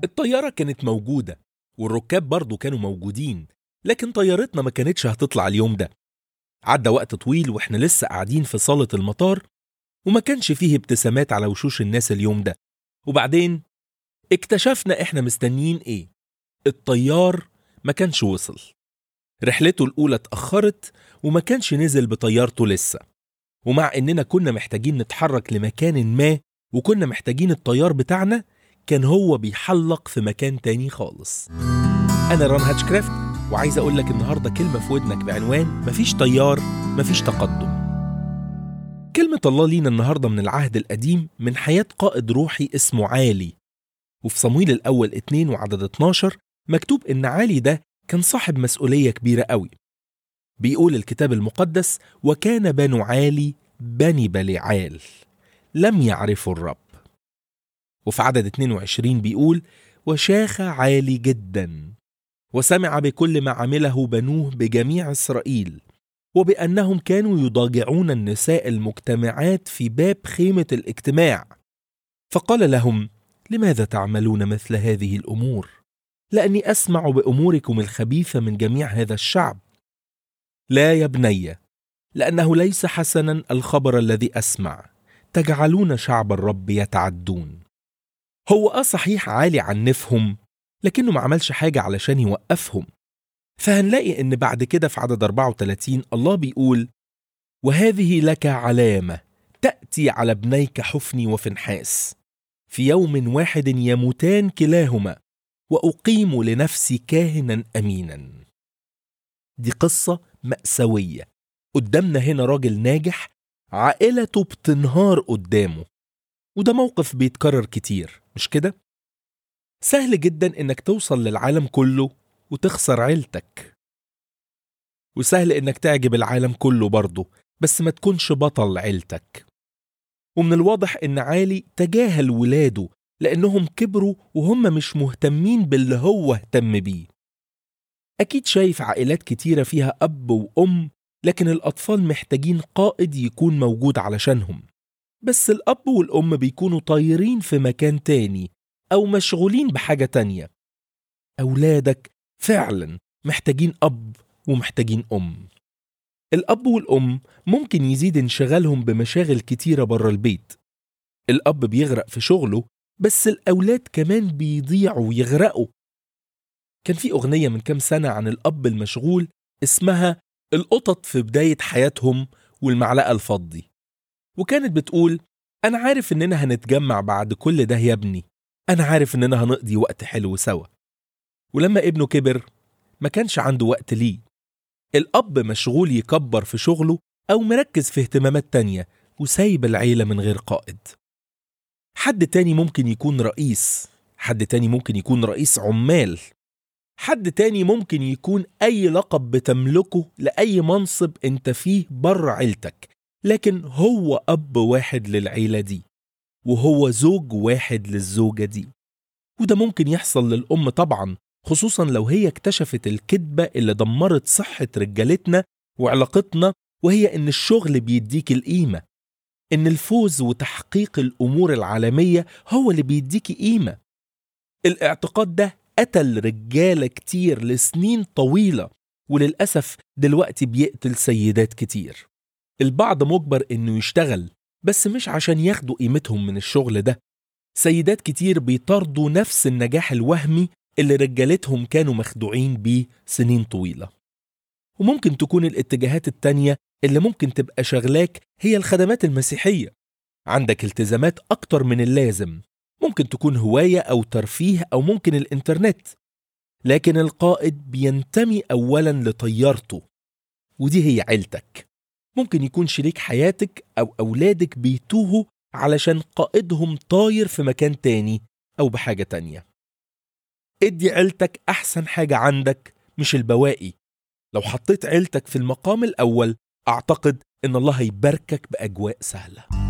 الطيارة كانت موجودة والركاب برضو كانوا موجودين لكن طيارتنا ما كانتش هتطلع اليوم ده عدى وقت طويل واحنا لسه قاعدين في صالة المطار وما كانش فيه ابتسامات على وشوش الناس اليوم ده وبعدين اكتشفنا احنا مستنيين ايه الطيار ما كانش وصل رحلته الأولى اتأخرت وما كانش نزل بطيارته لسه ومع إننا كنا محتاجين نتحرك لمكان ما وكنا محتاجين الطيار بتاعنا كان هو بيحلق في مكان تاني خالص أنا ران هاتشكرافت وعايز أقول لك النهاردة كلمة في ودنك بعنوان مفيش طيار مفيش تقدم كلمة الله لينا النهاردة من العهد القديم من حياة قائد روحي اسمه عالي وفي صمويل الأول 2 وعدد 12 مكتوب إن عالي ده كان صاحب مسؤولية كبيرة قوي بيقول الكتاب المقدس وكان بنو عالي بني بليعال لم يعرفوا الرب وفي عدد 22 بيقول وشاخ عالي جدا وسمع بكل ما عمله بنوه بجميع إسرائيل وبأنهم كانوا يضاجعون النساء المجتمعات في باب خيمة الاجتماع فقال لهم لماذا تعملون مثل هذه الأمور؟ لأني أسمع بأموركم الخبيثة من جميع هذا الشعب لا يا بني لأنه ليس حسنا الخبر الذي أسمع تجعلون شعب الرب يتعدون هو آه صحيح عالي عنفهم لكنه ما عملش حاجة علشان يوقفهم فهنلاقي إن بعد كده في عدد 34 الله بيقول وهذه لك علامة تأتي على ابنيك حفني وفنحاس في يوم واحد يموتان كلاهما وأقيم لنفسي كاهنا أمينا دي قصة مأساوية قدامنا هنا راجل ناجح عائلته بتنهار قدامه وده موقف بيتكرر كتير مش كده؟ سهل جدا انك توصل للعالم كله وتخسر عيلتك وسهل انك تعجب العالم كله برضه بس ما تكونش بطل عيلتك ومن الواضح ان عالي تجاهل ولاده لانهم كبروا وهم مش مهتمين باللي هو اهتم بيه اكيد شايف عائلات كتيره فيها اب وام لكن الاطفال محتاجين قائد يكون موجود علشانهم بس الاب والام بيكونوا طايرين في مكان تاني او مشغولين بحاجه تانيه اولادك فعلا محتاجين اب ومحتاجين ام الاب والام ممكن يزيد انشغالهم بمشاغل كتيره بره البيت الاب بيغرق في شغله بس الاولاد كمان بيضيعوا ويغرقوا كان في اغنيه من كام سنه عن الاب المشغول اسمها القطط في بدايه حياتهم والمعلقه الفضي وكانت بتقول انا عارف اننا هنتجمع بعد كل ده يا ابني انا عارف اننا هنقضي وقت حلو سوا ولما ابنه كبر ما كانش عنده وقت ليه الأب مشغول يكبر في شغله أو مركز في اهتمامات تانية وسايب العيلة من غير قائد حد تاني ممكن يكون رئيس حد تاني ممكن يكون رئيس عمال حد تاني ممكن يكون أي لقب بتملكه لأي منصب أنت فيه بره عيلتك لكن هو أب واحد للعيلة دي وهو زوج واحد للزوجة دي وده ممكن يحصل للأم طبعا خصوصا لو هي اكتشفت الكذبة اللي دمرت صحة رجالتنا وعلاقتنا وهي إن الشغل بيديك القيمة إن الفوز وتحقيق الأمور العالمية هو اللي بيديكي قيمة الاعتقاد ده قتل رجالة كتير لسنين طويلة وللأسف دلوقتي بيقتل سيدات كتير البعض مجبر إنه يشتغل بس مش عشان ياخدوا قيمتهم من الشغل ده سيدات كتير بيطاردوا نفس النجاح الوهمي اللي رجالتهم كانوا مخدوعين بيه سنين طويلة وممكن تكون الاتجاهات التانية اللي ممكن تبقى شغلاك هي الخدمات المسيحية عندك التزامات أكتر من اللازم ممكن تكون هواية أو ترفيه أو ممكن الإنترنت لكن القائد بينتمي أولا لطيارته ودي هي عيلتك ممكن يكون شريك حياتك أو أولادك بيتوهوا علشان قائدهم طاير في مكان تاني أو بحاجة تانية ادي عيلتك أحسن حاجة عندك مش البواقي لو حطيت عيلتك في المقام الأول أعتقد إن الله هيباركك بأجواء سهلة